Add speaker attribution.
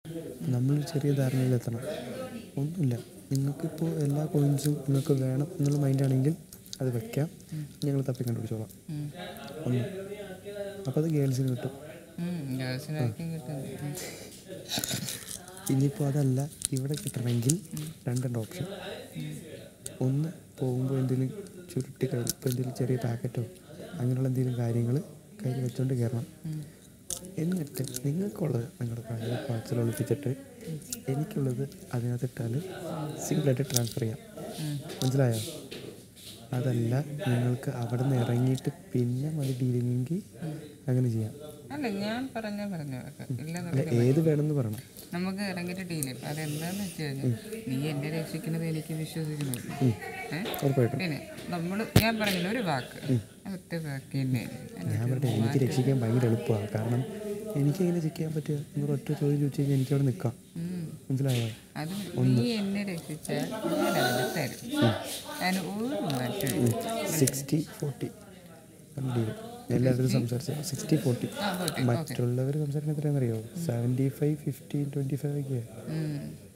Speaker 1: നമ്മളൊരു ചെറിയ ധാരണയിലെത്തണം ഒന്നുമില്ല നിങ്ങൾക്കിപ്പോൾ എല്ലാ കോയിൻസും നിങ്ങൾക്ക് വേണം എന്നുള്ള മൈൻഡാണെങ്കിൽ അത് വെക്കാം ഞങ്ങൾ തപ്പി കണ്ടുപിടിച്ചോളാം
Speaker 2: ഉം.
Speaker 1: ഒന്ന് അപ്പോൾ അത് ഗേൾസിന് കിട്ടും
Speaker 2: ഉം. ഗേൾസിനായിരിക്കും കിട്ടുന്നത് ഉം.
Speaker 1: ഇനിയിപ്പോൾ അതല്ല ഇവിടെ കിട്ടണമെങ്കിൽ രണ്ടുണ്ട് ഓപ്ഷൻ ഒന്ന് പോകുമ്പോൾ എന്തെങ്കിലും ചുരുട്ടി കയ്യിൽ ഇപ്പോൾ എന്തെങ്കിലും ചെറിയ പാക്കറ്റോ അങ്ങനെയുള്ള എന്തെങ്കിലും കാര്യങ്ങൾ കയ്യിൽ വെച്ചുകൊണ്ട് കയറണം
Speaker 2: ഉം.
Speaker 1: എന്നിട്ട് നിങ്ങൾക്കുള്ളത് നിങ്ങളുടെ കയ്യിൽ പാർസൽ ഒളിപ്പിച്ചിട്ട് എനിക്കുള്ളത് അതിനകത്തിട്ടാൽ സിമ്പിളായിട്ട് ട്രാൻസ്ഫർ ചെയ്യാം
Speaker 2: ഉം.
Speaker 1: മനസ്സിലായോ അതല്ല നിങ്ങൾക്ക് അവിടെ നിന്ന് ഇറങ്ങിയിട്ട് പിന്നെ മതി ഡീലിങ്ങെങ്കിൽ അങ്ങനെ ചെയ്യാം
Speaker 2: അല്ല ഞാൻ പറഞ്ഞ പറഞ്ഞു ഇല്ല
Speaker 1: അല്ല ഏത് വേണമെന്ന് പറയണം
Speaker 2: നമുക്ക് ഇറങ്ങിയിട്ട് ഡീൽ ചെയ്യും അതെന്താന്ന് വെച്ച് കഴിഞ്ഞാൽ നീ എന്നെ രക്ഷിക്കുന്നത് എനിക്ക് വിശ്വസിക്കുന്നത് ഏ?
Speaker 1: ഉറപ്പായിട്ടും
Speaker 2: പിന്നെ നമ്മൾ ഞാൻ പറഞ്ഞില്ല ഒരു വാക്ക് ഒറ്റ വാക്ക് തന്നെ
Speaker 1: ഞാൻ പറയട്ടെ എനിക്ക് രക്ഷിക്കാൻ ഭയങ്കര എളുപ്പമാണ് കാരണം എനിക്ക് എങ്ങനെ ചെക്ക് ചെയ്യാൻ പറ്റുക എന്നൊരു ഒറ്റ ചോദ്യം ചോദിച്ചു കഴിഞ്ഞാൽ എനിക്കവിടെ നിൽക്കാം
Speaker 2: ഉം.
Speaker 1: മനസ്സിലായോ
Speaker 2: അത് നീ എന്നെ രക്ഷിച്ചാൽ ഞാൻ അതിന് തരും അതിന് ഒരു മാറ്റവും
Speaker 1: സിക്സ്റ്റി ഫോർട്ടി ഡീൽ എല്ലാവരും സംസാരിച്ച സിക്സ്റ്റി ഫോർട്ടി
Speaker 2: ആ പോട്ടെ
Speaker 1: മറ്റുള്ളവർ സംസാരിക്കുന്ന എത്രയാണെന്നറിയോ seventy five fifteen twenty five ഒക്കെയാണ്
Speaker 2: ഉം.